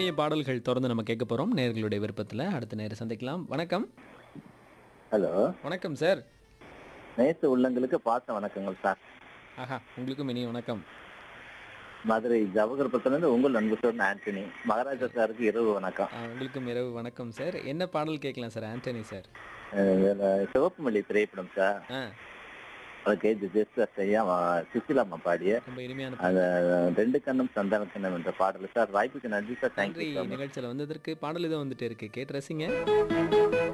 இனிய பாடல்கள் தொடர்ந்து நம்ம கேட்க போறோம் நேர்களுடைய விருப்பத்துல அடுத்த நேரம் சந்திக்கலாம் வணக்கம் ஹலோ வணக்கம் சார் நேச உள்ளங்களுக்கு பாச வணக்கங்கள் சார் ஆஹா உங்களுக்கும் இனிய வணக்கம் மதுரை ஜவஹர்புரத்துலேருந்து உங்கள் அன்பு சார் ஆண்டனி மகாராஜா சாருக்கு இரவு வணக்கம் ஆ, உங்களுக்கும் இரவு வணக்கம் சார் என்ன பாடல் கேட்கலாம் சார் ஆண்டனி சார் அஹ் இதுல சிவப்பு மல்லி திரைப்படம் சார் ஆ அதுக்கு ஜெஸ்டர் செய்யா சுசிலாமா பாடிய ரொம்ப இனிமையான அந்த ரெண்டு கண்ணும் சந்தான கண்ணம் என்ற பாடல் சார் வாய்ப்புக்கு நன்றி சார் நன்றி தேங்க்யூ நிகழ்ச்சியில் வந்ததற்கு பாடல் இதோ வந்துட்டு இருக்கு கேட்டு ரசிங்க